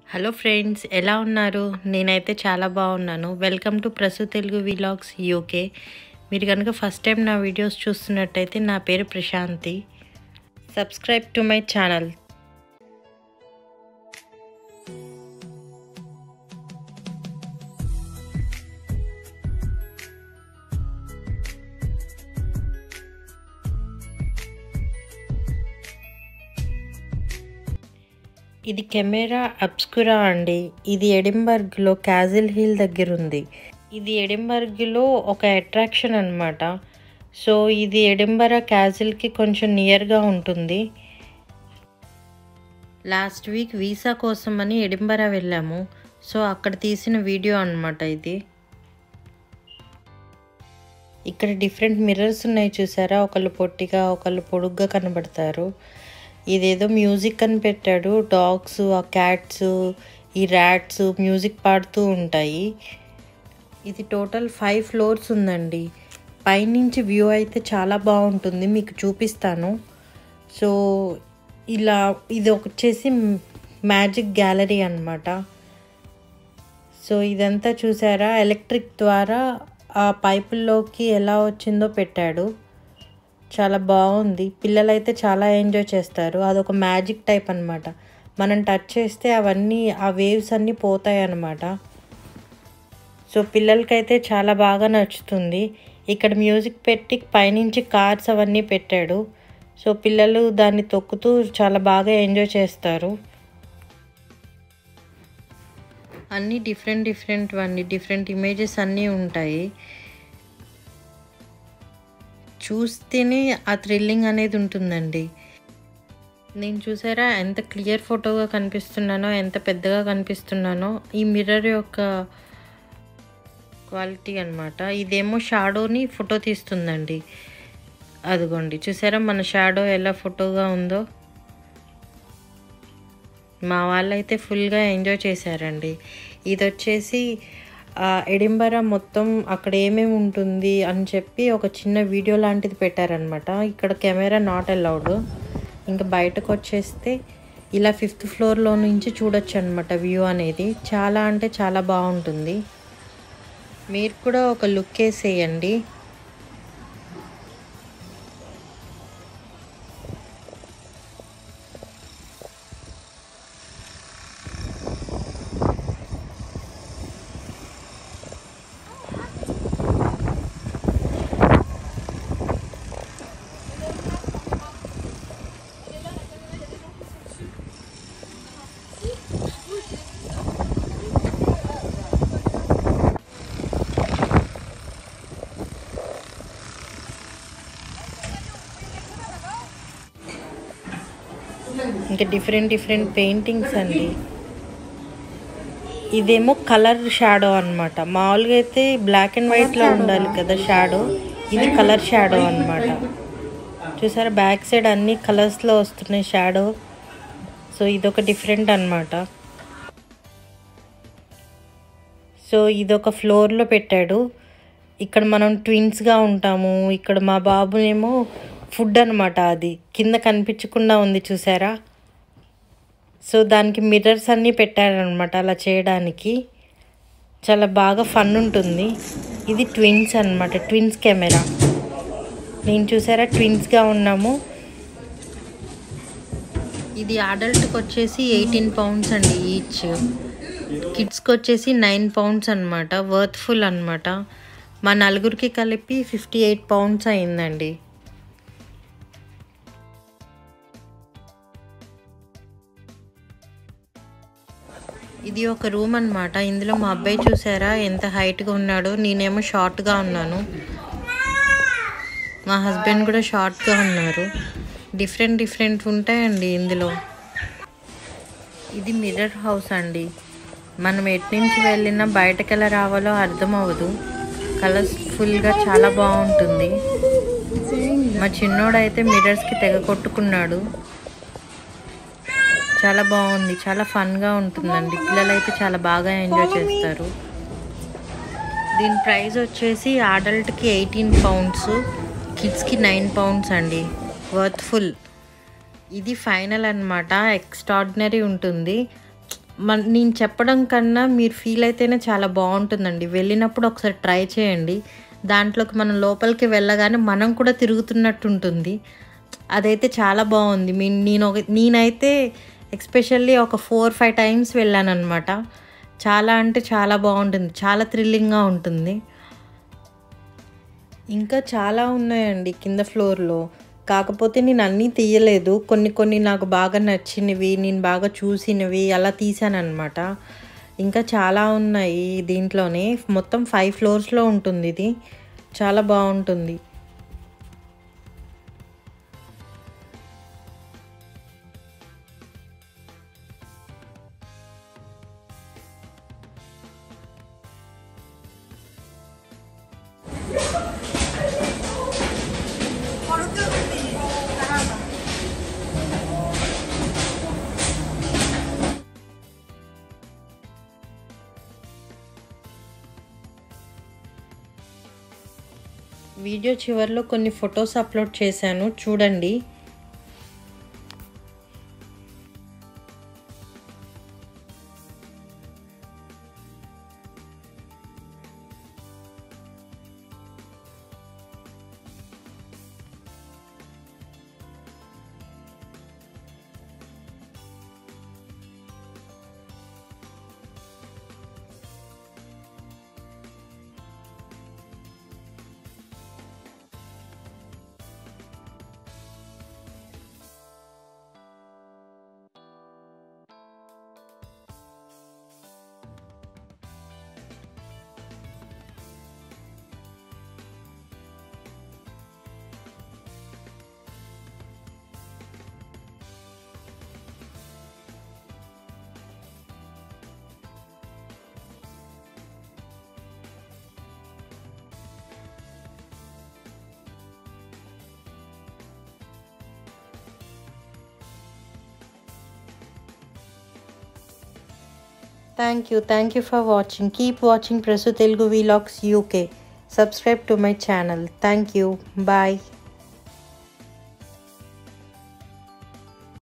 Hello friends ఎలా ఉన్నారు నేనైతే చాలా బాగున్నాను welcome to Prasu Telugu vlogs UK మీరు కనుక ఫస్ట్ టైం నా వీడియోస్ చూస్తున్నట్టయితే నా పేరు Prashanti subscribe to my channel ఇది కెమెరా అబ్స్కురా అండి ఇది ఎడింబర్గ్లో క్యాజిల్ హిల్ దగ్గర ఉంది ఇది ఎడింబర్గ్లో ఒక అట్రాక్షన్ అనమాట సో ఇది ఎడింబరా క్యాజిల్కి కొంచెం నియర్గా ఉంటుంది లాస్ట్ వీక్ వీసా కోసం అని ఎడింబరా వెళ్ళాము సో అక్కడ తీసిన వీడియో అనమాట ఇది ఇక్కడ డిఫరెంట్ మిర్రర్స్ ఉన్నాయి చూసారా ఒకళ్ళు పొట్టిగా ఒకళ్ళు పొడుగ్గా కనబడతారు ఇదేదో మ్యూజిక్ అని పెట్టాడు డాగ్స్ ఆ క్యాట్స్ ఈ ర్యాట్స్ మ్యూజిక్ పాడుతూ ఉంటాయి ఇది టోటల్ ఫైవ్ ఫ్లోర్స్ ఉందండి పైనుంచి వ్యూ అయితే చాలా బాగుంటుంది మీకు చూపిస్తాను సో ఇలా ఇది వచ్చేసి మ్యాజిక్ గ్యాలరీ అనమాట సో ఇదంతా చూసారా ఎలక్ట్రిక్ ద్వారా ఆ పైపుల్లోకి ఎలా వచ్చిందో పెట్టాడు చాలా బాగుంది పిల్లలైతే చాలా ఎంజాయ్ చేస్తారు అదొక మ్యాజిక్ టైప్ అనమాట మనం టచ్ చేస్తే అవన్నీ ఆ వేవ్స్ అన్నీ పోతాయి అన్నమాట సో పిల్లలకైతే చాలా బాగా నచ్చుతుంది ఇక్కడ మ్యూజిక్ పెట్టి పైనుంచి కార్స్ అవన్నీ పెట్టాడు సో పిల్లలు దాన్ని తొక్కుతూ చాలా బాగా ఎంజాయ్ చేస్తారు అన్నీ డిఫరెంట్ డిఫరెంట్ అన్నీ డిఫరెంట్ ఇమేజెస్ అన్నీ ఉంటాయి చూస్తేనే ఆ థ్రిల్లింగ్ అనేది ఉంటుందండి నేను చూసారా ఎంత క్లియర్ ఫోటోగా కనిపిస్తున్నానో ఎంత పెద్దగా కనిపిస్తున్నానో ఈ మిర్రర్ యొక్క క్వాలిటీ అనమాట ఇదేమో షాడోని ఫోటో తీస్తుందండి అదిగోండి చూసారా మన షాడో ఎలా ఫోటోగా ఉందో మా వాళ్ళైతే ఫుల్గా ఎంజాయ్ చేశారండి ఇది వచ్చేసి ఎడింబరా మొత్తం అక్కడ ఏమేమి ఉంటుంది అని చెప్పి ఒక చిన్న వీడియో లాంటిది పెట్టారనమాట ఇక్కడ కెమెరా నాట్ అలౌడ్ ఇంకా బయటకు వచ్చేస్తే ఇలా ఫిఫ్త్ ఫ్లోర్లో నుంచి చూడొచ్చు అనమాట వ్యూ అనేది చాలా అంటే చాలా బాగుంటుంది మీరు కూడా ఒక లుక్ వేసేయండి ఇంకా డిఫరెంట్ డిఫరెంట్ పెయింటింగ్స్ అండి ఇదేమో కలర్ షాడో అనమాట మామూలుగా అయితే బ్లాక్ అండ్ వైట్లో ఉండాలి కదా షాడో ఇది కలర్ షాడో అనమాట చూసారా బ్యాక్ సైడ్ అన్ని కలర్స్లో వస్తున్నాయి షాడో సో ఇదొక డిఫరెంట్ అనమాట సో ఇదొక ఫ్లోర్లో పెట్టాడు ఇక్కడ మనం ట్విన్స్గా ఉంటాము ఇక్కడ మా బాబునేమో ఫుడ్ అనమాట అది కింద కనిపించకుండా ఉంది చూసారా సో దానికి మిర్రర్స్ అన్నీ పెట్టారనమాట అలా చేయడానికి చాలా బాగా ఫన్ ఉంటుంది ఇది ట్విన్స్ అనమాట ట్విన్స్ కెమెరా నేను చూసారా ట్విన్స్గా ఉన్నాము ఇది అడల్ట్కి వచ్చేసి ఎయిటీన్ పౌండ్స్ అండి ఈచ్ కిడ్స్కి వచ్చేసి నైన్ పౌండ్స్ అనమాట వర్త్ఫుల్ అనమాట మా నలుగురికి కలిపి ఫిఫ్టీ ఎయిట్ పౌండ్స్ అయిందండి ఇది ఒక రూమ్ అనమాట ఇందులో మా అబ్బాయి చూసారా ఎంత హైట్గా ఉన్నాడో నేనేమో షార్ట్గా ఉన్నాను మా హస్బెండ్ కూడా షార్ట్గా ఉన్నారు డిఫరెంట్ డిఫరెంట్ ఉంటాయండి ఇందులో ఇది మిర్రర్ హౌస్ అండి మనం ఎటు నుంచి వెళ్ళినా బయటకు ఎలా రావాలో అర్థం అవ్వదు కలర్ఫుల్గా చాలా బాగుంటుంది మా చిన్నోడైతే మిర్రర్స్కి తెగ కొట్టుకున్నాడు చాలా బాగుంది చాలా ఫన్గా ఉంటుందండి పిల్లలైతే చాలా బాగా ఎంజాయ్ చేస్తారు దీని ప్రైస్ వచ్చేసి అడల్ట్కి ఎయిటీన్ పౌండ్స్ కిడ్స్కి నైన్ పౌండ్స్ అండి వర్త్ఫుల్ ఇది ఫైనల్ అనమాట ఎక్స్ట్రాడినరీ ఉంటుంది మన నేను చెప్పడం కన్నా మీరు ఫీల్ అయితేనే చాలా బాగుంటుందండి వెళ్ళినప్పుడు ఒకసారి ట్రై చేయండి దాంట్లోకి మనం లోపలికి వెళ్ళగానే మనం కూడా తిరుగుతున్నట్టు ఉంటుంది అదైతే చాలా బాగుంది మీ నేను ఒక నేనైతే ఎక్స్పెషల్లీ ఒక ఫోర్ ఫైవ్ టైమ్స్ వెళ్ళాను అనమాట చాలా అంటే చాలా బాగుంటుంది చాలా థ్రిల్లింగ్గా ఉంటుంది ఇంకా చాలా ఉన్నాయండి కింద ఫ్లోర్లో కాకపోతే నేను అన్నీ తీయలేదు కొన్ని కొన్ని నాకు బాగా నచ్చినవి నేను బాగా చూసినవి అలా తీసానమాట ఇంకా చాలా ఉన్నాయి దీంట్లోనే మొత్తం ఫైవ్ ఫ్లోర్స్లో ఉంటుంది ఇది చాలా బాగుంటుంది వీడియో చివరిలో కొన్ని ఫొటోస్ అప్లోడ్ చేశాను చూడండి Thank you. Thank you for watching. Keep watching Prasu Telugu Vlogs UK. Subscribe to my channel. Thank you. Bye.